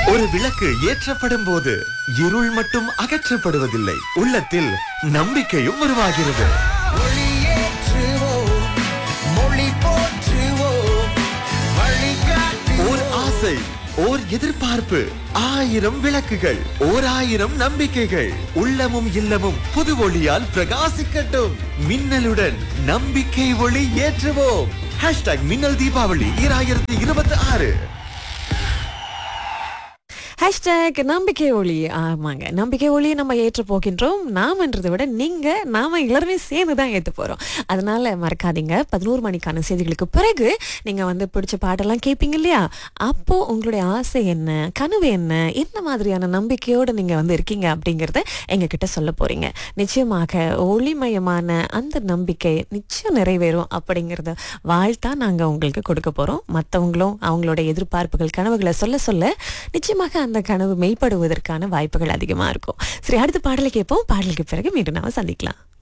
ஒரு விளக்கு ஏற்றப்படும் போது இருள் மட்டும் அகற்றப்படுவதில்லை உள்ளத்தில் நம்பிக்கையும் உருவாகிறது ஒளியேற்றுவோம், மொழி போற்றுவோம், வழிகாட்டுவோம். ஓர் ஆசை ஓர் எதிர்பார்ப்பு ஆயிரம் விளக்குகள் ஓர் ஆயிரம் நம்பிக்கைகள் உள்ளமும் இல்லமும் புது ஒளியால் பிரகாசிக்கட்டும் மின்னலுடன் நம்பிக்கை ஒளி ஏற்றுவோம் ஹேஷ்டாக் மின்னல் தீபாவளி ஈராயிரத்தி இருபத்தி ஆறு ஹேஷ்டேக் நம்பிக்கை ஒளி ஆமாங்க நம்பிக்கை ஒளியை நம்ம ஏற்ற போகின்றோம் நாமன்றதை விட நீங்க நாம எல்லாருமே சேர்ந்து தான் ஏற்ற போறோம் அதனால மறக்காதீங்க பதினோரு மணிக்கான செய்திகளுக்கு பிறகு நீங்க வந்து பிடிச்ச பாட்டெல்லாம் கேட்பீங்க இல்லையா அப்போ உங்களுடைய ஆசை என்ன கனவு என்ன என்ன மாதிரியான நம்பிக்கையோடு நீங்க வந்து இருக்கீங்க அப்படிங்கறத எங்க கிட்ட சொல்ல போறீங்க நிச்சயமாக ஒளிமயமான அந்த நம்பிக்கை நிச்சயம் நிறைவேறும் அப்படிங்கறத வாழ்த்தா நாங்க உங்களுக்கு கொடுக்க போறோம் மத்தவங்களும் அவங்களோட எதிர்பார்ப்புகள் கனவுகளை சொல்ல சொல்ல நிச்சயமாக அந்த கனவு மெய்ப்படுவதற்கான வாய்ப்புகள் அதிகமா இருக்கும் சரி அடுத்த பாடலை கேட்போம் பாடலுக்கு பிறகு மீண்டும் நாம சந்திக்கலாம்